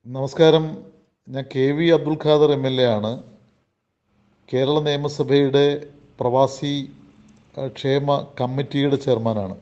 നമസ്കാരം ഞാൻ K V Abdul Khader M L A ആണ് കേരള നിയമസഭയുടെ പ്രവാസി അഹ്, ക്ഷേമ കമ്മിറ്റിയുടെ ചെയർമാനാണ്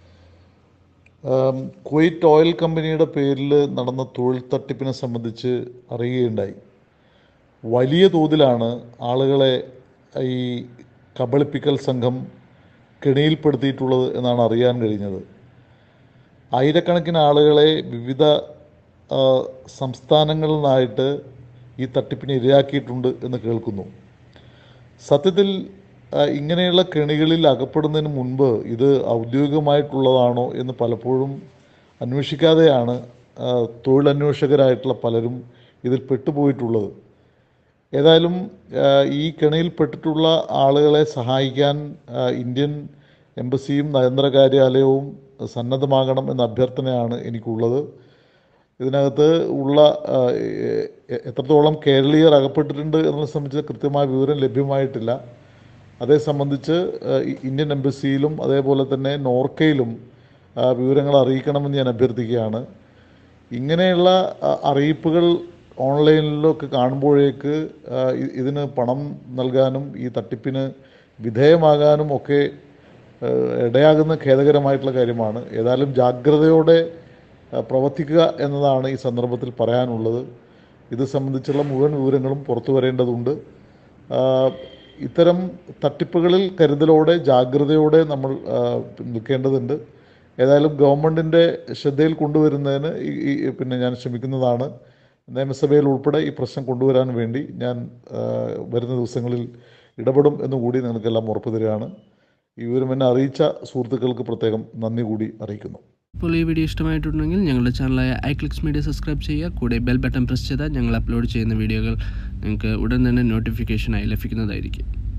ആം, കുവൈറ്റ് ഓയിൽ കമ്പനിയുടെ പേരിൽ നടന്ന തൊഴിൽ തട്ടിപ്പിനെ സംബന്ധിച്ച് അറിയുകയുണ്ടായി വലിയ തോതിലാണ് ആളുകളെ ഈ കബളിപ്പിക്കൽ സംഘം കെണിയിൽപ്പെടുത്തിയിട്ടുള്ളത് എന്നാണ് അറിയാൻ കഴിഞ്ഞത് ആയിരക്കണക്കിന് ആളുകളെ വിവിധ ആ, സംസ്ഥാനങ്ങളിൽ നിന്നായിട്ട് ഈ തട്ടിപ്പിന് ഇരയാക്കിയിട്ടുണ്ട് എന്ന് കേൾക്കുന്നു സത്യത്തിൽ ആ, ഇങ്ങനെയുള്ള കെണികളിൽ അകപ്പെടുന്നതിന് മുൻപ് ഇത് ഔദ്യോഗികമായിട്ടുള്ളതാണോ എന്ന് പലപ്പോഴും അന്വേഷിക്കാതെയാണ് ആ, തൊഴിലന്വേഷകരായിട്ടുള്ള പലരും ഇതിൽ പെട്ടുപോയിട്ടുള്ളത് ഏതായാലും ആ, ഈ കെണിയിൽപ്പെട്ടിട്ടുള്ള ആളുകളെ സഹായിക്കാൻ ആ, ഇന്ത്യൻ എംബസിയും നയതന്ത്ര കാര്യാലയവും സന്നദ്ധമാകണം എന്ന അഭ്യർത്ഥനയാണ് എനിക്കുള്ളത് ഇതിനകത്ത് ഉള്ള ആ, എ- എ- എത്രത്തോളം കേരളീയർ അകപ്പെട്ടിട്ടുണ്ട് എന്നുള്ളത് സംബന്ധിച്ച കൃത്യമായ വിവരം ലഭ്യമായിട്ടില്ല അതേ സംബന്ധിച്ച് ആ, ഇ- ഇന്ത്യൻ എംബസിയിലും അതേപോലെ തന്നെ നോർക്കയിലും ആ, വിവരങ്ങൾ അറിയിക്കണമെന്ന് ഞാൻ അഭ്യർത്ഥിക്കുകയാണ് ഇങ്ങനെയുള്ള ആ, അറിയിപ്പുകൾ ഓൺലൈനിലൊക്കെ കാണുമ്പോഴേക്ക് ആ, ഇ- ഇതിന് പണം നൽകാനും ഈ തട്ടിപ്പിന് വിധേയമാകാനും ഒക്കെ ആ, ഇടയാകുന്ന ഖേദകരമായിട്ടുള്ള കാര്യമാണ് ഏതായാലും ജാഗ്രതയോടെ ആ, പ്രവർത്തിക്കുക എന്നതാണ് ഈ സന്ദർഭത്തിൽ പറയാനുള്ളത് ഇത് സംബന്ധിച്ചുള്ള മുഴുവൻ വിവരങ്ങളും പുറത്തു വരേണ്ടതുണ്ട് ആ, ഇത്തരം തട്ടിപ്പുകളിൽ കരുതലോടെ ജാഗ്രതയോടെ നമ്മൾ ആ, നിൽക്കേണ്ടതുണ്ട് ഏതായാലും ഗവൺമെൻറ്റിൻ്റെ ശ്രദ്ധയിൽ കൊണ്ടുവരുന്നതിന് ഈ ഈ- പിന്നെ ഞാൻ ശ്രമിക്കുന്നതാണ് നിയമസഭയിൽ ഉൾപ്പെടെ ഈ പ്രശ്നം കൊണ്ടുവരാൻ വേണ്ടി ഞാൻ ആ, വരുന്ന ദിവസങ്ങളിൽ ഇടപെടും എന്നുകൂടി നിങ്ങൾക്കെല്ലാം ഉറപ്പ് തരികയാണ് ഈ വിവരം എന്നെ അറിയിച്ച സുഹൃത്തുക്കൾക്ക് പ്രത്യേകം നന്ദി കൂടി അറിയിക്കുന്നു ഇപ്പോൾ ഈ വീഡിയോ ഇഷ്ടമായിട്ടുണ്ടെങ്കിൽ ഞങ്ങളുടെ ചാനലായ ഐ ക്ലിക്സ് മീഡിയ സബ്സ്ക്രൈബ് ചെയ്യുക കൂടെ ബെൽ ബട്ടൺ പ്രസ് ചെയ്താൽ ഞങ്ങൾ അപ്ലോഡ് ചെയ്യുന്ന വീഡിയോകൾ നിങ്ങൾക്ക് ഉടൻ തന്നെ നോട്ടിഫിക്കേഷനായി ലഭിക്കുന്നതായിരിക്കും